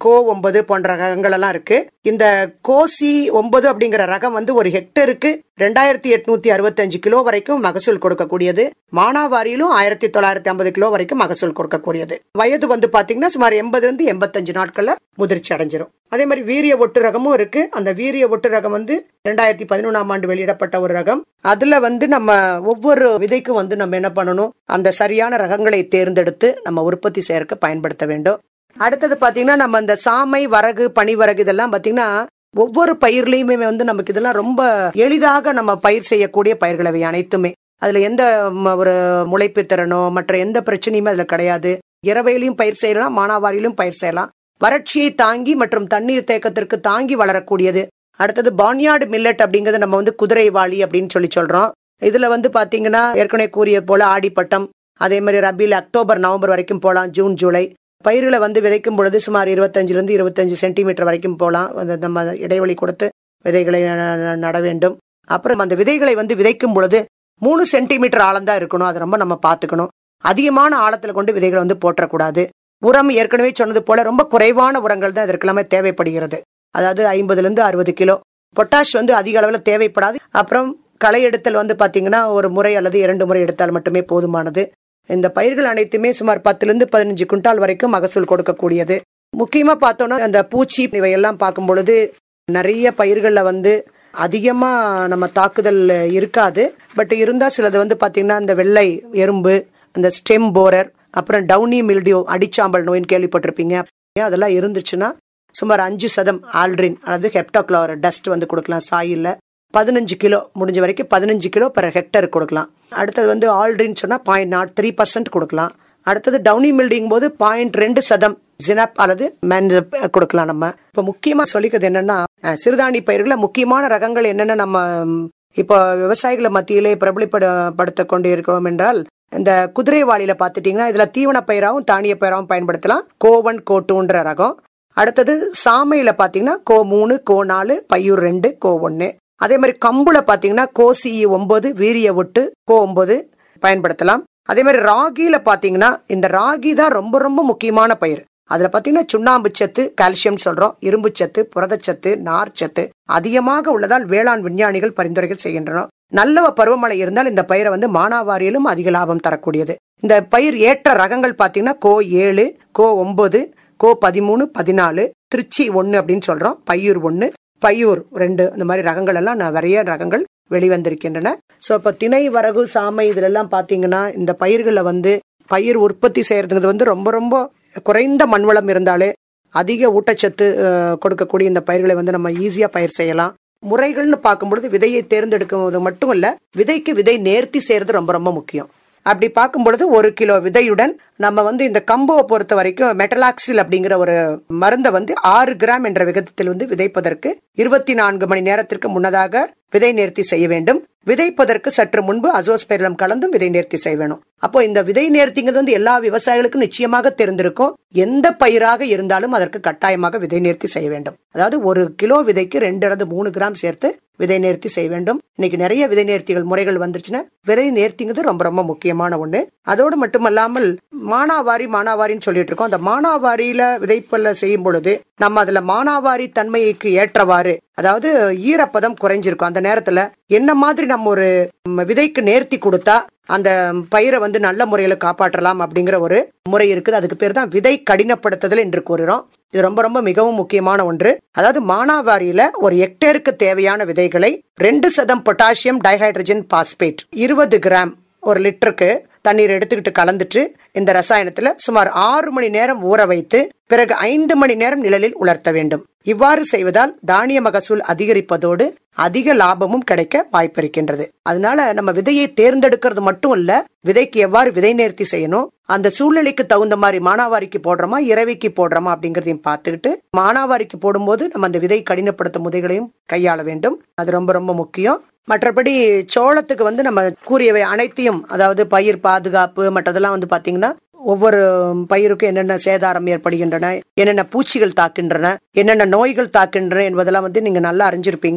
கோ ஒன்பது போன்ற ரகங்கள் எல்லாம் இருக்கு இந்த கோசி ஒன்பது அப்படிங்கிற ரகம் வந்து ஒரு ஹெக்டருக்கு ரெண்டாயிரத்தி எட்நூத்தி அறுபத்தஞ்சு கிலோ வரைக்கும் மகசூல் கொடுக்கக்கூடியது மானாவாரியிலும் ஆயிரத்தி தொள்ளாயிரத்தி ஐம்பது கிலோ வரைக்கும் மகசூல் கொடுக்கக்கூடியது வயது வந்து பாத்தீங்கன்னா சுமார் எண்பதுல இருந்து எண்பத்தஞ்சு நாட்கள்ல முதிர்ச்சி அடைஞ்சிரும் அதே மாதிரி வீரிய ஒட்டு ரகமும் இருக்கு அந்த வீரிய ஒட்டு ரகம் வந்து ரெண்டாயிரத்தி பதினொன்றாம் ஆண்டு வெளியிடப்பட்ட ஒரு ரகம் அதுல வந்து நம்ம ஒவ்வொரு விதைக்கும் வந்து நம்ம என்ன பண்ணணும் அந்த சரியான ரகங்களை தேர்ந்தெடுத்து நம்ம உற்பத்தி செய்யறதுக்கு பயன்படுத்த வேண்டும் அடுத்தது பாத்தீங்கன்னா நம்ம இந்த சாமை வரகு பனிவரகு இதெல்லாம் பாத்தீங்கன்னா ஒவ்வொரு பயிர்லயுமே வந்து நமக்கு இதெல்லாம் ரொம்ப எளிதாக நம்ம பயிர் செய்யக்கூடிய பயிர்கள் அவை அனைத்துமே அதுல எந்த ம, ஒரு முளைப்பு திறனோ மற்ற எந்த பிரச்சனையுமே அதுல கிடையாது இரவையிலையும் பயிர் செய்யலாம் மானாவாரியிலும் பயிர் செய்யலாம் வறட்சியை தாங்கி மற்றும் தண்ணீர் தேக்கத்திற்கு தாங்கி வளரக்கூடியது அடுத்தது பான்யார்டு மில்லட் அப்படிங்கறது நம்ம வந்து குதிரைவாளி அப்படின்னு சொல்லி சொல்றோம் இதுல வந்து பாத்தீங்கன்னா ஏற்கனவே கூறிய போல ஆடிப்பட்டம் அதே மாதிரி ரபியில் அக்டோபர் நவம்பர் வரைக்கும் போகலாம் ஜூன் ஜூலை பயிர்களை வந்து விதைக்கும் பொழுது சுமார் இருபத்தஞ்சுல இருந்து இருபத்தஞ்சு சென்டிமீட்டர் வரைக்கும் போகலாம் அந்த நம்ம இடைவெளி கொடுத்து விதைகளை ந- ந- நட வேண்டும் அப்புறம் அந்த விதைகளை வந்து விதைக்கும் பொழுது மூணு சென்டிமீட்டர் ஆழம் இருக்கணும் அதை ரொம்ப நம்ம பார்த்துக்கணும் அதிகமான ஆழத்துல கொண்டு விதைகளை வந்து போற்றக்கூடாது உரம் ஏற்கனவே சொன்னது போல ரொம்ப குறைவான உரங்கள் தான் இதற்கெல்லாமே தேவைப்படுகிறது அதாவது ஐம்பதுல இருந்து அறுபது கிலோ பொட்டாஷ் வந்து அதிக அளவில் தேவைப்படாது அப்புறம் களை எடுத்தல் வந்து பாத்தீங்கன்னா ஒரு முறை அல்லது இரண்டு முறை எடுத்தால் மட்டுமே போதுமானது இந்த பயிர்கள் அனைத்துமே சுமார் பத்துல இருந்து பதினஞ்சு குண்டால் வரைக்கும் மகசூல் கொடுக்கக்கூடியது முக்கியமா பார்த்தோம்னா அந்த பூச்சி இவையெல்லாம் பார்க்கும் பொழுது நிறைய பயிர்கள்ல வந்து அதிகமா நம்ம தாக்குதல் இருக்காது பட் இருந்தா சிலது வந்து பாத்தீங்கன்னா இந்த வெள்ளை எறும்பு அந்த ஸ்டெம் போரர் அப்புறம் டவுனி மில்டியோ அடிச்சாம்பல் நோயின்னு கேள்விப்பட்டிருப்பீங்க அதெல்லாம் இருந்துச்சுன்னா சுமார் அஞ்சு சதம் ஆல்ட்ரின் அதாவது ஹெப்டாக்ளோர் டஸ்ட் வந்து கொடுக்கலாம் சாயில்ல பதினஞ்சு கிலோ முடிஞ்ச வரைக்கும் பதினஞ்சு கிலோ பெர் ஹெக்டர் கொடுக்கலாம் அடுத்தது வந்து ஆல்ட்ரின் சொன்னா பாயிண்ட் நாட் த்ரீ பர்சன்ட் கொடுக்கலாம் அடுத்தது டவுனி மில்டிங் போது பாயிண்ட் ரெண்டு சதம் ஜினப் அல்லது மென்சப் கொடுக்கலாம் நம்ம இப்ப முக்கியமா சொல்லிக்கிறது என்னன்னா அஹ், சிறுதானி பயிர்கள முக்கியமான ரகங்கள் என்னென்ன நம்ம ம், இப்போ விவசாயிகளை மத்தியிலே பிரபலப்படுத்த கொண்டு இருக்கிறோம் என்றால் இந்த குதிரைவாளியில பாத்துட்டீங்கன்னா இதுல தீவன பயிராகவும் தானிய பயிராகவும் பயன்படுத்தலாம் கோவன் கோட்டுன்ற ரகம் அடுத்தது சாமையில பாத்தீங்கன்னா கோ மூணு கோ நாலு பையூர் ரெண்டு கோ ஒன்னு அதே மாதிரி கம்புல பாத்தீங்கன்னா கோ சி ஒன்பது வீரிய ஒட்டு கோ ஒன்பது பயன்படுத்தலாம் அதே மாதிரி ராகில பாத்தீங்கன்னா இந்த ராகி தான் ரொம்ப ரொம்ப முக்கியமான பயிர் அதுல பாத்தீங்கன்னா சுண்ணாம்பு சத்து கால்சியம் சொல்றோம் இரும்பு சத்து புரதச்சத்து நார் சத்து அதிகமாக உள்ளதால் வேளாண் விஞ்ஞானிகள் பரிந்துரைகள் செய்கின்றனர் நல்ல பருவமழை இருந்தால் இந்த பயிரை வந்து மானாவாரியிலும் அதிக லாபம் தரக்கூடியது இந்த பயிர் ஏற்ற ரகங்கள் பாத்தீங்கன்னா கோ ஏழு கோ ஒன்பது கோ பதிமூணு பதினாலு திருச்சி ஒன்னு அப்படின்னு சொல்றோம் பையூர் ஒன்னு பையூர் ரெண்டு இந்த மாதிரி ரகங்கள் எல்லாம் நான் நிறைய ரகங்கள் வெளிவந்திருக்கின்றன சோ இப்ப திணை வரகு சாமை இதுல எல்லாம் பாத்தீங்கன்னா இந்த பயிர்களை வந்து பயிர் உற்பத்தி செய்யறதுங்கிறது வந்து ரொம்ப ரொம்ப குறைந்த மண்வளம் இருந்தாலே அதிக ஊட்டச்சத்து அஹ், கொடுக்கக்கூடிய இந்த பயிர்களை வந்து நம்ம ஈஸியா பயிர் செய்யலாம் முறைகள்னு பார்க்கும்பொழுது விதையை தேர்ந்தெடுக்கும்போது மட்டும் இல்ல விதைக்கு விதை நேர்த்தி செய்யறது ரொம்ப ரொம்ப முக்கியம் அப்படி பார்க்கும் பொழுது ஒரு கிலோ விதையுடன் நம்ம வந்து இந்த கம்புவை பொறுத்த வரைக்கும் மெட்டலாக்சில் அப்படிங்கிற ஒரு மருந்தை வந்து ஆறு கிராம் என்ற விகிதத்தில் வந்து விதைப்பதற்கு இருபத்தி நான்கு மணி நேரத்திற்கு முன்னதாக விதை நேர்த்தி செய்ய வேண்டும் விதைப்பதற்கு சற்று முன்பு அசோஸ்பெரிலம் கலந்தும் விதை நேர்த்தி செய்ய வேணும் அப்போ இந்த விதை நேர்த்திங்கிறது வந்து எல்லா விவசாயிகளுக்கும் நிச்சயமாக தெரிந்திருக்கும் எந்த பயிராக இருந்தாலும் அதற்கு கட்டாயமாக விதை நேர்த்தி செய்ய வேண்டும் அதாவது ஒரு கிலோ விதைக்கு ரெண்டு அல்லது மூணு கிராம் சேர்த்து விதை நேர்த்தி செய்ய வேண்டும் இன்னைக்கு நிறைய விதை நேர்த்திகள் முறைகள் வந்துருச்சுன்னா விதை நேர்த்திங்கிறது ரொம்ப ரொம்ப முக்கியமான ஒண்ணு அதோடு மட்டுமல்லாமல் மானாவாரி மானாவாரின்னு சொல்லிட்டு இருக்கோம் அந்த மானாவாரியில விதைப்பல்ல செய்யும் பொழுது நம்ம அதுல மானாவாரி தன்மைக்கு ஏற்றவாறு அதாவது ஈரப்பதம் குறைஞ்சிருக்கும் அந்த நேரத்துல என்ன மாதிரி நம்ம ஒரு ம், விதைக்கு நேர்த்தி கொடுத்தா அந்த பயிரை வந்து நல்ல முறையில காப்பாற்றலாம் அப்படிங்கிற ஒரு முறை இருக்குது அதுக்கு பேர் தான் விதை கடினப்படுத்துதல் என்று கூறுகிறோம் இது ரொம்ப ரொம்ப மிகவும் முக்கியமான ஒன்று அதாவது மானாவாரியில ஒரு ஹெக்டேருக்கு தேவையான விதைகளை ரெண்டு சதம் பொட்டாசியம் டைஹைட்ரஜன் பாஸ்பேட் இருபது கிராம் ஒரு லிட்டருக்கு தண்ணீர் எடுத்துக்கிட்டு கலந்துட்டு இந்த ரசாயனத்துல சுமார் ஆறு மணி நேரம் ஊற வைத்து பிறகு ஐந்து மணி நேரம் நிழலில் உலர்த்த வேண்டும் இவ்வாறு செய்வதால் தானிய மகசூல் அதிகரிப்பதோடு அதிக லாபமும் கிடைக்க வாய்ப்பிருக்கின்றது அதனால நம்ம விதையை தேர்ந்தெடுக்கிறது மட்டும் இல்ல விதைக்கு எவ்வாறு விதை நேர்த்தி செய்யணும் அந்த சூழ்நிலைக்கு தகுந்த மாதிரி மானாவாரிக்கு போடுறோமா இரவைக்கு போடுறோமா அப்படிங்கறதையும் பார்த்துக்கிட்டு மானாவாரிக்கு போடும்போது நம்ம அந்த விதை கடினப்படுத்தும் முதைகளையும் கையாள வேண்டும் அது ரொம்ப ரொம்ப முக்கியம் மற்றபடி சோளத்துக்கு வந்து நம்ம கூறியவை அனைத்தையும் அதாவது பயிர் பாதுகாப்பு மற்றதெல்லாம் வந்து பாத்தீங்கன்னா ஒவ்வொரு பயிருக்கும் என்னென்ன சேதாரம் ஏற்படுகின்றன என்னென்ன பூச்சிகள் தாக்கின்றன என்னென்ன நோய்கள் தாக்கின்றன என்பதெல்லாம் வந்து நீங்க நல்லா அறிஞ்சிருப்பீங்க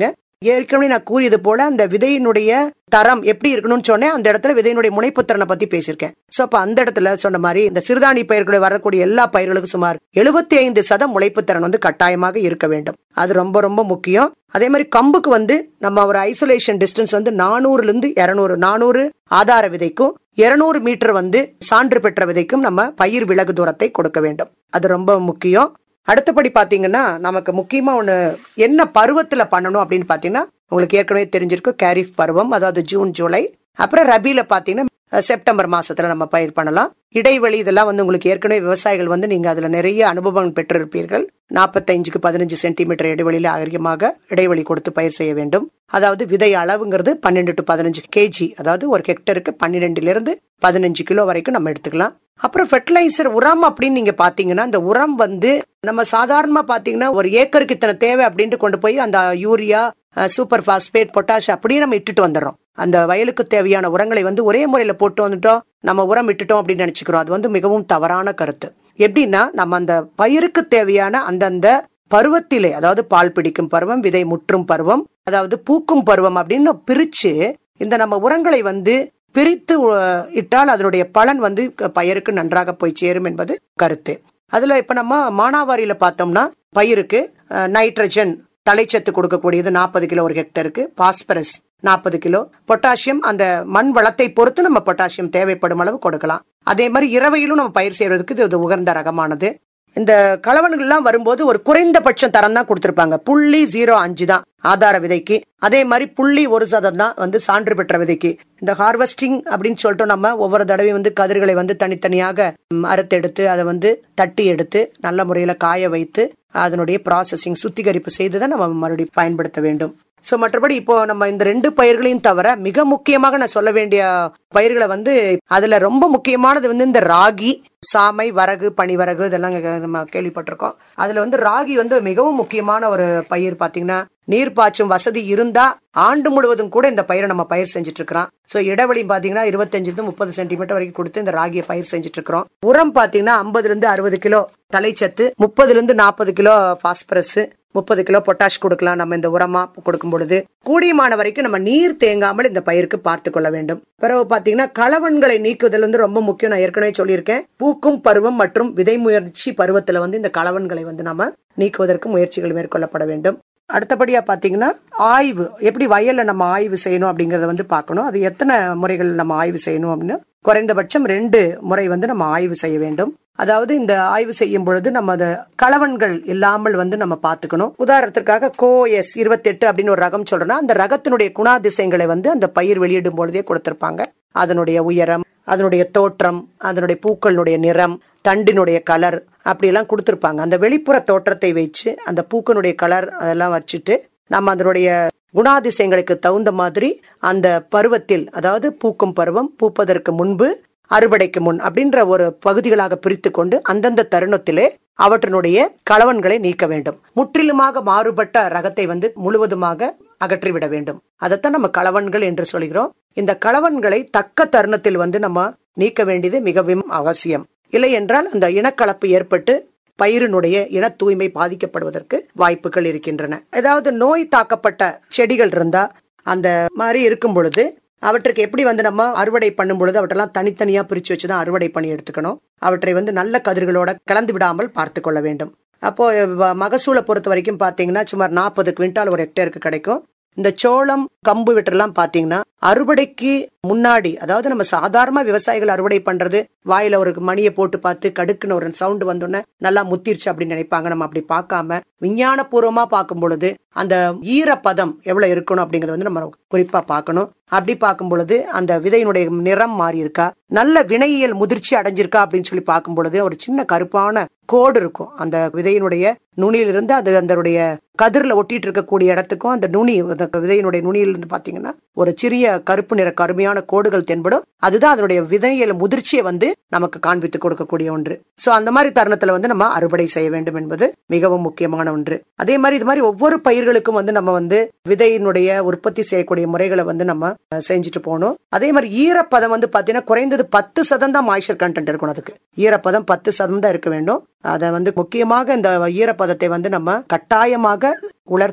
ஏற்கனவே நான் கூறியது போல அந்த விதையினுடைய தரம் எப்படி இருக்கணும்னு சொன்னேன் அந்த இடத்துல விதையினுடைய முனைப்பு திறனை பத்தி பேசியிருக்கேன் சோ அப்ப அந்த இடத்துல சொன்ன மாதிரி இந்த சிறுதானி பயிர்களை வரக்கூடிய எல்லா பயிர்களுக்கும் சுமார் எழுபத்தி ஐந்து சதம் முளைப்பு திறன் வந்து கட்டாயமாக இருக்க வேண்டும் அது ரொம்ப ரொம்ப முக்கியம் அதே மாதிரி கம்புக்கு வந்து நம்ம ஒரு ஐசோலேஷன் டிஸ்டன்ஸ் வந்து நானூறுல இருந்து இருநூறு நானூறு ஆதார விதைக்கும் இருநூறு மீட்டர் வந்து சான்று பெற்ற விதைக்கும் நம்ம பயிர் விலகு தூரத்தை கொடுக்க வேண்டும் அது ரொம்ப முக்கியம் அடுத்தபடி பாத்தீங்கன்னா நமக்கு முக்கியமா ஒண்ணு என்ன பருவத்துல பண்ணணும் அப்படின்னு பாத்தீங்கன்னா உங்களுக்கு ஏற்கனவே தெரிஞ்சிருக்கும் கேரிஃப் பருவம் அதாவது ஜூன் ஜூலை அப்புறம் ரபியில பாத்தீங்கன்னா அஹ், செப்டம்பர் மாசத்துல நம்ம பயிர் பண்ணலாம் இடைவெளி இதெல்லாம் வந்து உங்களுக்கு ஏற்கனவே விவசாயிகள் வந்து நீங்க அதுல நிறைய அனுபவம் பெற்றிருப்பீர்கள் நாற்பத்தைஞ்சுக்கு பதினஞ்சு சென்டிமீட்டர் இடைவெளியில அதிகமாக இடைவெளி கொடுத்து பயிர் செய்ய வேண்டும் அதாவது விதை அளவுங்கிறது பன்னெண்டு டு பதினஞ்சு கேஜி அதாவது ஒரு ஹெக்டருக்கு பன்னிரெண்டுல இருந்து பதினஞ்சு கிலோ வரைக்கும் நம்ம எடுத்துக்கலாம் அப்புறம் ஃபெர்டிலைசர் உரம் அப்படின்னு நீங்க பாத்தீங்கன்னா அந்த உரம் வந்து நம்ம சாதாரணமா பாத்தீங்கன்னா ஒரு ஏக்கருக்கு இத்தனை தேவை அப்படின்ட்டு கொண்டு போய் அந்த யூரியா சூப்பர் பாஸ்பேட் பொட்டாஷ் அப்படியே நம்ம இட்டுட்டு வந்துடுறோம் அந்த வயலுக்கு தேவையான உரங்களை வந்து ஒரே முறையில போட்டு வந்துட்டோம் நம்ம உரம் இட்டுட்டோம் அப்படின்னு நினைச்சுக்கிறோம் அது வந்து மிகவும் தவறான கருத்து எப்படின்னா நம்ம அந்த பயிருக்கு தேவையான அந்தந்த பருவத்திலே அதாவது பால் பிடிக்கும் பருவம் விதை முற்றும் பருவம் அதாவது பூக்கும் பருவம் அப்படின்னு பிரிச்சு இந்த நம்ம உரங்களை வந்து பிரித்து அஹ், இட்டால் அதனுடைய பலன் வந்து க- பயிருக்கு நன்றாக போய் சேரும் என்பது கருத்து அதுல இப்ப நம்ம மானாவாரியில பார்த்தோம்னா பயிருக்கு அஹ், நைட்ரஜன் தலைச்சத்து கொடுக்கக்கூடியது நாற்பது கிலோ ஒரு ஹெக்டருக்கு பாஸ்பரஸ் நாற்பது கிலோ பொட்டாசியம் அந்த மண் வளத்தை பொறுத்து நம்ம பொட்டாசியம் தேவைப்படும் அளவு கொடுக்கலாம் அதே மாதிரி இரவையிலும் நம்ம பயிர் செய்யறதுக்கு இது ஒரு உகந்த ரகமானது இந்த கலவன்கள்லாம் வரும்போது ஒரு குறைந்தபட்சம் தரம் தான் கொடுத்திருப்பாங்க புள்ளி ஜீரோ அஞ்சு தான் ஆதார விதைக்கு அதே மாதிரி புள்ளி ஒரு சதம் தான் வந்து சான்று பெற்ற விதைக்கு இந்த ஹார்வெஸ்டிங் அப்படின்னு சொல்லிட்டு நம்ம ஒவ்வொரு தடவையும் வந்து கதிர்களை வந்து தனித்தனியாக ம், அறுத்தெடுத்து அதை வந்து தட்டி எடுத்து நல்ல முறையில காய வைத்து அதனுடைய ப்ராசஸிங் சுத்திகரிப்பு செய்து தான் நம்ம மறுபடியும் பயன்படுத்த வேண்டும் சோ மற்றபடி இப்போ நம்ம இந்த ரெண்டு பயிர்களையும் தவிர மிக முக்கியமாக நான் சொல்ல வேண்டிய பயிர்களை வந்து அதுல ரொம்ப முக்கியமானது வந்து இந்த ராகி சாமை வரகு பனிவரகு இதெல்லாம் இங்க நம்ம கேள்விப்பட்டிருக்கோம் அதுல வந்து ராகி வந்து மிகவும் முக்கியமான ஒரு பயிர் பாத்தீங்கன்னா நீர் பாய்ச்சும் வசதி இருந்தா ஆண்டு முழுவதும் கூட இந்த பயிரை நம்ம பயிர் செஞ்சுட்டு இருக்கிறோம் சோ இடைவெளி பாத்தீங்கன்னா இருபத்தஞ்சுல இருந்து முப்பது சென்டிமீட்டர் வரைக்கும் கொடுத்து இந்த ராகியை பயிர் செஞ்சுட்டு இருக்கிறோம் உரம் பாத்தீங்கன்னா ஐம்பதுல இருந்து அறுபது கிலோ தலைச்சத்து முப்பதுல இருந்து நாற்பது கிலோ பாஸ்பரஸ் முப்பது கிலோ பொட்டாஷ் கொடுக்கலாம் நம்ம இந்த உரமா கொடுக்கும் பொழுது கூடியமான வரைக்கும் நம்ம நீர் தேங்காமல் இந்த பயிருக்கு பார்த்து கொள்ள வேண்டும் பிறகு பாத்தீங்கன்னா களவன்களை நீக்குதல் வந்து ரொம்ப முக்கியம் நான் ஏற்கனவே சொல்லியிருக்கேன் பூக்கும் பருவம் மற்றும் விதை முயற்சி பருவத்துல வந்து இந்த களவன்களை வந்து நம்ம நீக்குவதற்கு முயற்சிகள் மேற்கொள்ளப்பட வேண்டும் அடுத்தபடியா பாத்தீங்கன்னா ஆய்வு எப்படி வயல்ல நம்ம ஆய்வு செய்யணும் அப்படிங்கறத வந்து பார்க்கணும் அது எத்தனை முறைகள் நம்ம ஆய்வு செய்யணும் அப்படின்னு குறைந்தபட்சம் ரெண்டு முறை வந்து நம்ம ஆய்வு செய்ய வேண்டும் அதாவது இந்த ஆய்வு செய்யும் பொழுது நம்ம அதை களவன்கள் இல்லாமல் வந்து நம்ம பார்த்துக்கணும் உதாரணத்திற்காக கோ எஸ் இருபத்தெட்டு அப்படின்னு ஒரு ரகம் சொல்றோம்னா அந்த ரகத்தினுடைய குணாதிசயங்களை வந்து அந்த பயிர் வெளியிடும் பொழுதே கொடுத்திருப்பாங்க அதனுடைய உயரம் அதனுடைய தோற்றம் அதனுடைய பூக்களுடைய நிறம் தண்டினுடைய கலர் அப்படியெல்லாம் கொடுத்திருப்பாங்க அந்த வெளிப்புற தோற்றத்தை வச்சு அந்த பூக்களுடைய கலர் அதெல்லாம் வச்சுட்டு நம்ம அதனுடைய குணாதிசயங்களுக்கு தகுந்த மாதிரி அந்த பருவத்தில் அதாவது பூக்கும் பருவம் பூப்பதற்கு முன்பு அறுவடைக்கு முன் அப்படின்ற ஒரு பகுதிகளாக பிரித்து கொண்டு அந்தந்த தருணத்திலே அவற்றினுடைய களவன்களை நீக்க வேண்டும் முற்றிலுமாக மாறுபட்ட ரகத்தை வந்து முழுவதுமாக அகற்றிவிட வேண்டும் அதைத்தான் நம்ம களவன்கள் என்று சொல்கிறோம் இந்த களவன்களை தக்க தருணத்தில் வந்து நம்ம நீக்க வேண்டியது மிகவும் அவசியம் இல்லை என்றால் அந்த இனக்கலப்பு ஏற்பட்டு பயிரினுடைய இன தூய்மை பாதிக்கப்படுவதற்கு வாய்ப்புகள் இருக்கின்றன ஏதாவது நோய் தாக்கப்பட்ட செடிகள் இருந்தா அந்த மாதிரி இருக்கும் பொழுது அவற்றுக்கு எப்படி வந்து நம்ம அறுவடை பண்ணும் பொழுது அவற்றெல்லாம் தனித்தனியா பிரிச்சு வச்சுதான் அறுவடை பண்ணி எடுத்துக்கணும் அவற்றை வந்து நல்ல கதிர்களோட கலந்து விடாமல் பார்த்து கொள்ள வேண்டும் அப்போ வ- மகசூலை பொறுத்த வரைக்கும் பாத்தீங்கன்னா சுமார் நாற்பது குவிண்டால் ஒரு ஹெக்டேருக்கு கிடைக்கும் இந்த சோளம் கம்பு விட்டுலாம் பாத்தீங்கன்னா அறுவடைக்கு முன்னாடி அதாவது நம்ம சாதாரண விவசாயிகள் அறுவடை பண்றது வாயில ஒரு மணியை போட்டு பார்த்து கடுக்குன்னு ஒரு சவுண்ட் வந்தோடனே நல்லா முத்திருச்சு அப்படின்னு நினைப்பாங்க நம்ம அப்படி பார்க்காம விஞ்ஞான பூர்வமா பார்க்கும் பொழுது அந்த ஈரப்பதம் எவ்வளவு இருக்கணும் அப்படிங்கறத வந்து நம்ம குறிப்பா பார்க்கணும் அப்படி பார்க்கும் பொழுது அந்த விதையினுடைய நிறம் மாறி இருக்கா நல்ல வினையியல் முதிர்ச்சி அடைஞ்சிருக்கா அப்படின்னு சொல்லி பார்க்கும் பொழுது ஒரு சின்ன கருப்பான கோடு இருக்கும் அந்த விதையினுடைய நுனியிலிருந்து அது அதனுடைய கதிர்ல ஒட்டிட்டு இருக்கக்கூடிய இடத்துக்கும் அந்த நுனி அந்த விதையினுடைய நுனியிலிருந்து பாத்தீங்கன்னா ஒரு சிறிய கருப்பு நிற கருமையான கோடுகள் தென்படும் அதுதான் அதனுடைய விதையியல் முதிர்ச்சியை வந்து நமக்கு காண்பித்து கொடுக்கக்கூடிய ஒன்று சோ அந்த மாதிரி தருணத்துல வந்து நம்ம அறுவடை செய்ய வேண்டும் என்பது மிகவும் முக்கியமான ஒன்று அதே மாதிரி இது மாதிரி ஒவ்வொரு பயிர்களுக்கும் வந்து நம்ம வந்து விதையினுடைய உற்பத்தி செய்யக்கூடிய முறைகளை வந்து நம்ம அஹ், செஞ்சுட்டு போகணும் அதே மாதிரி ஈரப்பதம் வந்து பாத்தீங்கன்னா குறைந்தது பத்து சதம் தான் மாய்ச்சர் கண்டென்ட் இருக்கணும் அதுக்கு ஈரப்பதம் பத்து சதம் தான் இருக்க வேண்டும் அதை வந்து முக்கியமாக இந்த ஈரப்பதத்தை வந்து நம்ம கட்டாயமாக உலர்த்தி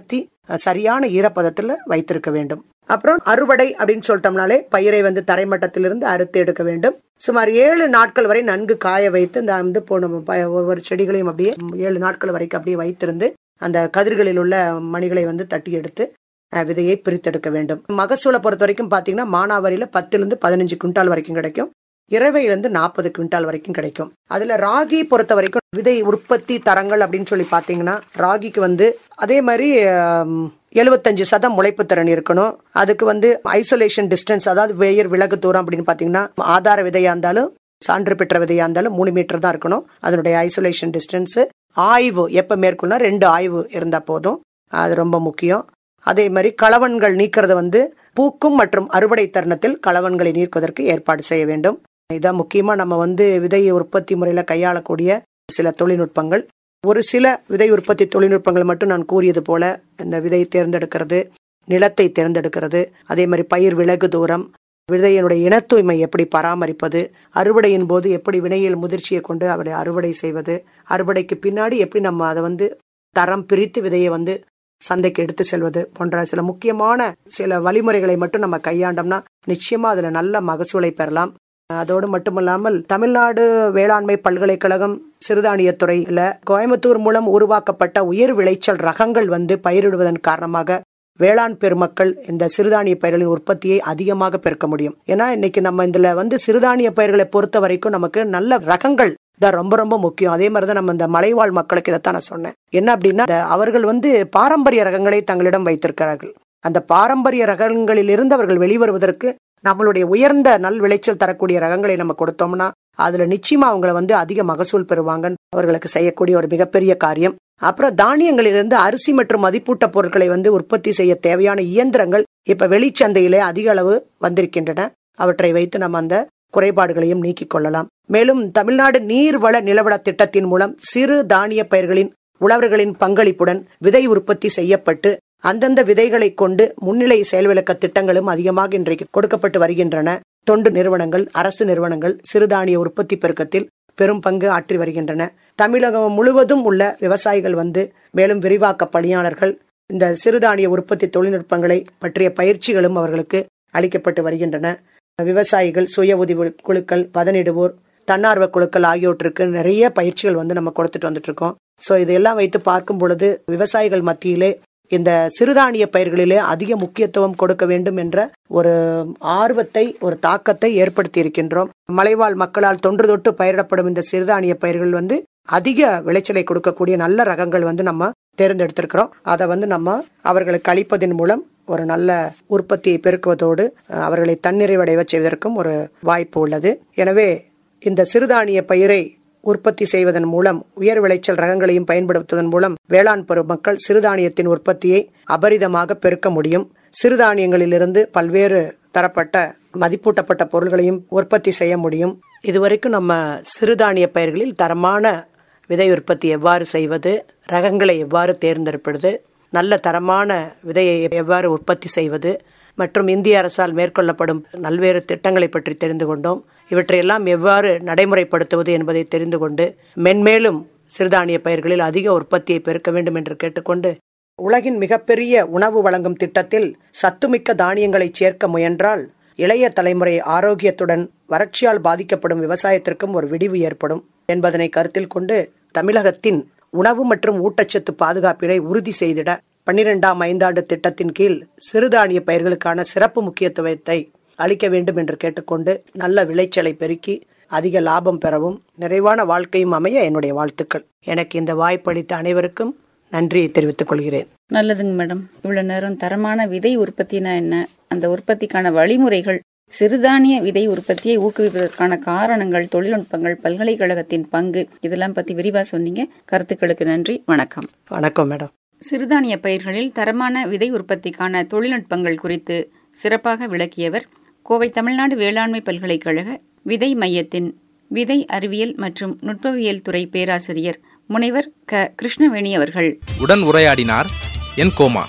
அஹ், சரியான ஈரப்பதத்துல வைத்திருக்க வேண்டும் அப்புறம் அறுவடை அப்படின்னு சொல்லிட்டோம்னாலே பயிரை வந்து தரைமட்டத்திலிருந்து அறுத்து எடுக்க வேண்டும் சுமார் ஏழு நாட்கள் வரை நன்கு காய வைத்து இந்த வந்து போன ப- ஒவ்வொரு செடிகளையும் அப்படியே ஏழு நாட்கள் வரைக்கும் அப்படியே வைத்திருந்து அந்த கதிர்களில் உள்ள மணிகளை வந்து தட்டி எடுத்து அஹ், விதையை பிரித்தெடுக்க வேண்டும் மகசூலை பொறுத்த வரைக்கும் பாத்தீங்கன்னா மானாவாரியில பத்திலிருந்து பதினஞ்சு குவிண்டால் வரைக்கும் கிடைக்கும் இரவையிலிருந்து நாற்பது குவிண்டால் வரைக்கும் கிடைக்கும் அதுல ராகி பொறுத்த வரைக்கும் விதை உற்பத்தி தரங்கள் அப்படின்னு சொல்லி பாத்தீங்கன்னா ராகிக்கு வந்து அதே மாதிரி எழுபத்தஞ்சு சதம் முளைப்பு திறன் இருக்கணும் அதுக்கு வந்து ஐசோலேஷன் டிஸ்டன்ஸ் அதாவது வேயர் விலகு தூரம் அப்படின்னு பாத்தீங்கன்னா ஆதார விதையா இருந்தாலும் சான்று பெற்ற விதையா இருந்தாலும் மூணு மீட்டர் தான் இருக்கணும் அதனுடைய ஐசோலேஷன் டிஸ்டன்ஸ் ஆய்வு எப்ப மேற்கொள்ளா ரெண்டு ஆய்வு இருந்தா போதும் அது ரொம்ப முக்கியம் அதே மாதிரி களவன்கள் நீக்கிறது வந்து பூக்கும் மற்றும் அறுவடை தருணத்தில் களவன்களை நீக்குவதற்கு ஏற்பாடு செய்ய வேண்டும் இதான் முக்கியமா நம்ம வந்து விதை உற்பத்தி முறையில கையாளக்கூடிய சில தொழில்நுட்பங்கள் ஒரு சில விதை உற்பத்தி தொழில்நுட்பங்கள் மட்டும் நான் கூறியது போல இந்த விதை தேர்ந்தெடுக்கிறது நிலத்தை தேர்ந்தெடுக்கிறது அதே மாதிரி பயிர் விலகு தூரம் விதையினுடைய இனத் தூய்மை எப்படி பராமரிப்பது அறுவடையின் போது எப்படி வினையில் முதிர்ச்சியை கொண்டு அவரை அறுவடை செய்வது அறுவடைக்கு பின்னாடி எப்படி நம்ம அதை வந்து தரம் பிரித்து விதையை வந்து சந்தைக்கு எடுத்து செல்வது போன்ற சில முக்கியமான சில வழிமுறைகளை மட்டும் நம்ம கையாண்டோம்னா நிச்சயமா அதுல நல்ல மகசூலை பெறலாம் அதோடு மட்டுமல்லாமல் தமிழ்நாடு வேளாண்மை பல்கலைக்கழகம் சிறுதானியத்துறையில கோயம்புத்தூர் மூலம் உருவாக்கப்பட்ட உயர் விளைச்சல் ரகங்கள் வந்து பயிரிடுவதன் காரணமாக வேளாண் பெருமக்கள் இந்த சிறுதானிய பயிர்களின் உற்பத்தியை அதிகமாக பெருக்க முடியும் ஏன்னா இன்னைக்கு நம்ம இதுல வந்து சிறுதானிய பயிர்களை பொறுத்த வரைக்கும் நமக்கு நல்ல ரகங்கள் தான் ரொம்ப ரொம்ப முக்கியம் அதே மாதிரி தான் நம்ம இந்த மலைவாழ் மக்களுக்கு இதைத்தான் நான் சொன்னேன் என்ன அப்படின்னா இந்த அவர்கள் வந்து பாரம்பரிய ரகங்களை தங்களிடம் வைத்திருக்கிறார்கள் அந்த பாரம்பரிய ரகங்களில் இருந்து அவர்கள் வெளிவருவதற்கு நம்மளுடைய உயர்ந்த நல் விளைச்சல் தரக்கூடிய ரகங்களை நம்ம கொடுத்தோம்னா அதுல நிச்சயமா அவங்கள வந்து அதிக மகசூல் பெறுவாங்க அவர்களுக்கு செய்யக்கூடிய ஒரு மிகப்பெரிய காரியம் அப்புறம் தானியங்களிலிருந்து அரிசி மற்றும் மதிப்பூட்ட பொருட்களை வந்து உற்பத்தி செய்ய தேவையான இயந்திரங்கள் இப்ப வெளிச்சந்தையிலே அதிக அளவு வந்திருக்கின்றன அவற்றை வைத்து நம்ம அந்த குறைபாடுகளையும் நீக்கிக் கொள்ளலாம் மேலும் தமிழ்நாடு நீர்வள நிலவள திட்டத்தின் மூலம் சிறு தானிய பயிர்களின் உழவர்களின் பங்களிப்புடன் விதை உற்பத்தி செய்யப்பட்டு அந்தந்த விதைகளை கொண்டு முன்னிலை செயல்விளக்க திட்டங்களும் அதிகமாக இன்றைக்கு கொடுக்கப்பட்டு வருகின்றன தொண்டு நிறுவனங்கள் அரசு நிறுவனங்கள் சிறுதானிய உற்பத்தி பெருக்கத்தில் பெரும் பங்கு ஆற்றி வருகின்றன தமிழகம் முழுவதும் உள்ள விவசாயிகள் வந்து மேலும் விரிவாக்க பணியாளர்கள் இந்த சிறுதானிய உற்பத்தி தொழில்நுட்பங்களை பற்றிய பயிற்சிகளும் அவர்களுக்கு அளிக்கப்பட்டு வருகின்றன விவசாயிகள் சுய உதவி குழுக்கள் பதனிடுவோர் தன்னார்வ குழுக்கள் ஆகியோருக்கு நிறைய பயிற்சிகள் வந்து நம்ம கொடுத்துட்டு வந்துட்டு இருக்கோம் சோ இதையெல்லாம் வைத்து பார்க்கும் பொழுது விவசாயிகள் மத்தியிலே இந்த சிறுதானிய பயிர்களிலே அதிக முக்கியத்துவம் கொடுக்க வேண்டும் என்ற ஒரு ஆர்வத்தை ஒரு தாக்கத்தை ஏற்படுத்தி இருக்கின்றோம் மலைவாழ் மக்களால் தொன்று தொட்டு பயிரிடப்படும் இந்த சிறுதானிய பயிர்கள் வந்து அதிக விளைச்சலை கொடுக்கக்கூடிய நல்ல ரகங்கள் வந்து நம்ம தேர்ந்தெடுத்திருக்கிறோம் அதை வந்து நம்ம அவர்களுக்கு அளிப்பதன் மூலம் ஒரு நல்ல உற்பத்தியை பெருக்குவதோடு அஹ், அவர்களை தன்னிறைவடைய செய்வதற்கும் ஒரு வாய்ப்பு உள்ளது எனவே இந்த சிறுதானிய பயிரை உற்பத்தி செய்வதன் மூலம் உயர் விளைச்சல் ரகங்களையும் பயன்படுத்துவதன் மூலம் வேளாண் பெருமக்கள் சிறுதானியத்தின் உற்பத்தியை அபரிதமாக பெருக்க முடியும் சிறுதானியங்களிலிருந்து பல்வேறு தரப்பட்ட மதிப்பூட்டப்பட்ட பொருள்களையும் உற்பத்தி செய்ய முடியும் இதுவரைக்கும் நம்ம சிறுதானிய பயிர்களில் தரமான விதை உற்பத்தி எவ்வாறு செய்வது ரகங்களை எவ்வாறு தேர்ந்தெடுப்பது நல்ல தரமான விதையை எவ்வாறு உற்பத்தி செய்வது மற்றும் இந்திய அரசால் மேற்கொள்ளப்படும் பல்வேறு திட்டங்களை பற்றி தெரிந்து கொண்டோம் இவற்றையெல்லாம் எவ்வாறு நடைமுறைப்படுத்துவது என்பதை தெரிந்து கொண்டு மென்மேலும் சிறுதானிய பயிர்களில் அதிக உற்பத்தியை பெருக்க வேண்டும் என்று கேட்டுக்கொண்டு உலகின் மிகப்பெரிய உணவு வழங்கும் திட்டத்தில் சத்துமிக்க தானியங்களை சேர்க்க முயன்றால் இளைய தலைமுறை ஆரோக்கியத்துடன் வறட்சியால் பாதிக்கப்படும் விவசாயத்திற்கும் ஒரு விடிவு ஏற்படும் என்பதனை கருத்தில் கொண்டு தமிழகத்தின் உணவு மற்றும் ஊட்டச்சத்து பாதுகாப்பினை உறுதி செய்திட பன்னிரெண்டாம் ஐந்தாண்டு திட்டத்தின் கீழ் சிறுதானிய பயிர்களுக்கான சிறப்பு முக்கியத்துவத்தை அளிக்க வேண்டும் என்று கேட்டுக்கொண்டு நல்ல விளைச்சலை பெருக்கி அதிக லாபம் பெறவும் நிறைவான வாழ்க்கையும் அமைய என்னுடைய வாழ்த்துக்கள் எனக்கு இந்த வாய்ப்பளித்த அனைவருக்கும் நன்றியை தெரிவித்துக் கொள்கிறேன் நல்லதுங்க மேடம் இவ்வளவு நேரம் தரமான விதை உற்பத்தினா என்ன அந்த உற்பத்திக்கான வழிமுறைகள் சிறுதானிய விதை உற்பத்தியை ஊக்குவிப்பதற்கான காரணங்கள் தொழில்நுட்பங்கள் பல்கலைக்கழகத்தின் பங்கு இதெல்லாம் பத்தி விரிவா சொன்னீங்க கருத்துக்களுக்கு நன்றி வணக்கம் வணக்கம் மேடம் சிறுதானிய பயிர்களில் தரமான விதை உற்பத்திக்கான தொழில்நுட்பங்கள் குறித்து சிறப்பாக விளக்கியவர் கோவை தமிழ்நாடு வேளாண்மை பல்கலைக்கழக விதை மையத்தின் விதை அறிவியல் மற்றும் நுட்பவியல் துறை பேராசிரியர் முனைவர் க கிருஷ்ணவேணி அவர்கள் உடன் உரையாடினார் என் கோமா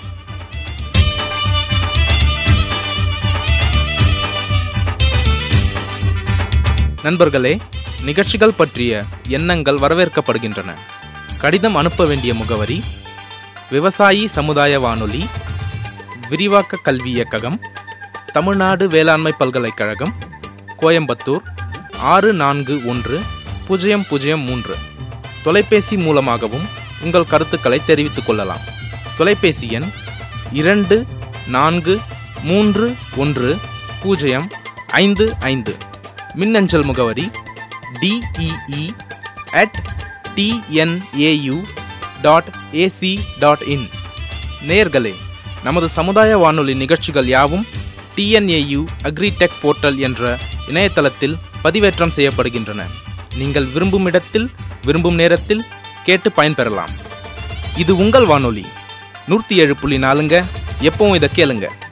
நண்பர்களே நிகழ்ச்சிகள் பற்றிய எண்ணங்கள் வரவேற்கப்படுகின்றன கடிதம் அனுப்ப வேண்டிய முகவரி விவசாயி சமுதாய வானொலி விரிவாக்க கல்வி இயக்ககம் தமிழ்நாடு வேளாண்மை பல்கலைக்கழகம் கோயம்புத்தூர் ஆறு நான்கு ஒன்று பூஜ்ஜியம் பூஜ்ஜியம் மூன்று தொலைபேசி மூலமாகவும் உங்கள் கருத்துக்களை தெரிவித்துக் கொள்ளலாம் தொலைபேசி எண் இரண்டு நான்கு மூன்று ஒன்று பூஜ்ஜியம் ஐந்து ஐந்து மின்னஞ்சல் முகவரி T E E at T N A U dot A C dot in நேர்களே நமது சமுதாய வானொலி நிகழ்ச்சிகள் யாவும் டிஎன்ஏயு அக்ரிடெக் போர்ட்டல் என்ற இணையதளத்தில் பதிவேற்றம் செய்யப்படுகின்றன நீங்கள் விரும்பும் இடத்தில் விரும்பும் நேரத்தில் கேட்டு பயன்பெறலாம் இது உங்கள் வானொலி நூற்றி ஏழு புள்ளி நாலுங்க எப்பவும் இதை கேளுங்க